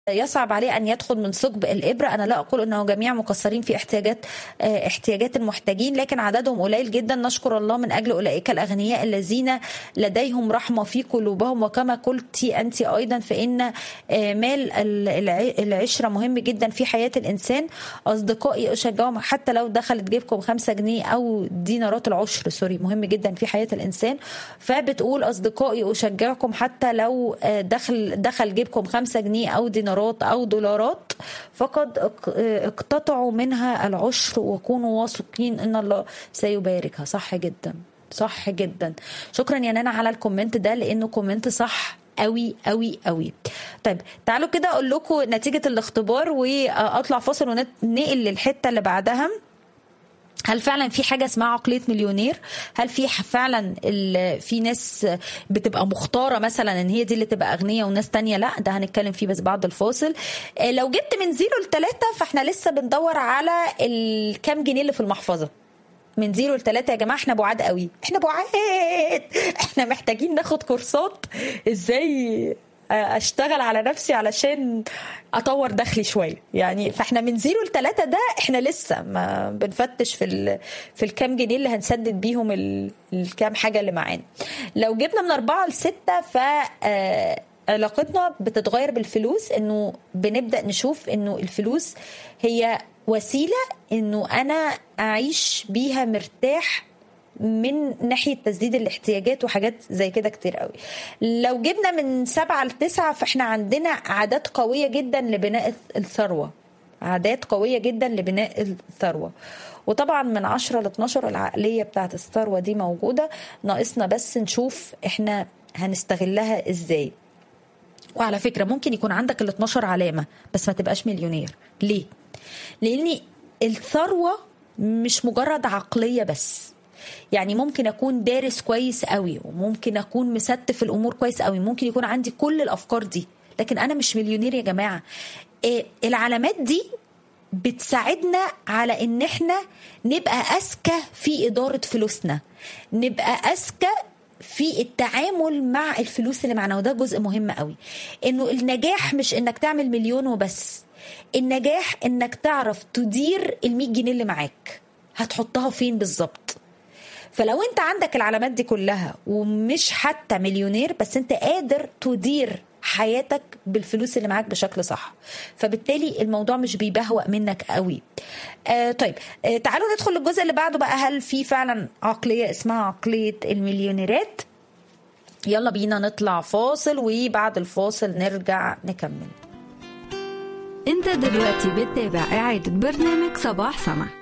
يصعب عليه ان يدخل من ثقب الابره انا لا اقول انه جميع مقصرين في احتياجات احتياجات المحتاجين لكن عددهم قليل جدا نشكر الله من اجل اولئك الاغنياء الذين لديهم رحمه في قلوبهم وكما قلت انت ايضا فان مال العشره مهم جدا في حياه الانسان اصدقائي اشجعهم حتى لو دخلت جيبكم خمسة جنيه او دينارات العشر سوري مهم جدا في حياه الانسان فبتقول اصدقائي اشجعكم حتى لو دخل دخل جيبكم خمسة جنيه او دينارات دينارات أو دولارات فقد اقتطعوا منها العشر وكونوا واثقين أن الله سيباركها صح جدا صح جدا شكرا يا نانا على الكومنت ده لأنه كومنت صح قوي قوي قوي طيب تعالوا كده اقول لكم نتيجه الاختبار واطلع فاصل وننقل للحته اللي بعدها هل فعلا في حاجه اسمها عقليه مليونير هل في فعلا في ناس بتبقى مختاره مثلا ان هي دي اللي تبقى اغنيه وناس تانية لا ده هنتكلم فيه بس بعد الفاصل لو جبت من زيرو لثلاثة فاحنا لسه بندور على الكام جنيه اللي في المحفظه من زيرو لثلاثة يا جماعة احنا بعاد قوي احنا بعاد احنا محتاجين ناخد كورسات ازاي اشتغل على نفسي علشان اطور دخلي شويه يعني فاحنا من زيرو لثلاثة ده احنا لسه ما بنفتش في ال في الكام جنيه اللي هنسدد بيهم الكام حاجه اللي معانا لو جبنا من أربعة لستة ف علاقتنا بتتغير بالفلوس انه بنبدا نشوف انه الفلوس هي وسيله انه انا اعيش بيها مرتاح من ناحيه تسديد الاحتياجات وحاجات زي كده كتير قوي لو جبنا من سبعة لتسعة فاحنا عندنا عادات قويه جدا لبناء الثروه عادات قويه جدا لبناء الثروه وطبعا من 10 ل 12 العقليه بتاعت الثروه دي موجوده ناقصنا بس نشوف احنا هنستغلها ازاي وعلى فكره ممكن يكون عندك ال 12 علامه بس ما تبقاش مليونير ليه لان الثروه مش مجرد عقليه بس يعني ممكن اكون دارس كويس قوي وممكن اكون مستف الامور كويس قوي ممكن يكون عندي كل الافكار دي لكن انا مش مليونير يا جماعه إيه العلامات دي بتساعدنا على ان احنا نبقى اذكى في اداره فلوسنا نبقى اذكى في التعامل مع الفلوس اللي معانا وده جزء مهم قوي انه النجاح مش انك تعمل مليون وبس النجاح انك تعرف تدير ال 100 جنيه اللي معاك هتحطها فين بالظبط فلو انت عندك العلامات دي كلها ومش حتى مليونير بس انت قادر تدير حياتك بالفلوس اللي معاك بشكل صح فبالتالي الموضوع مش بيبهوأ منك قوي آه طيب آه تعالوا ندخل للجزء اللي بعده بقى هل في فعلا عقلية اسمها عقلية المليونيرات يلا بينا نطلع فاصل وبعد الفاصل نرجع نكمل انت دلوقتي بتتابع اعادة برنامج صباح سما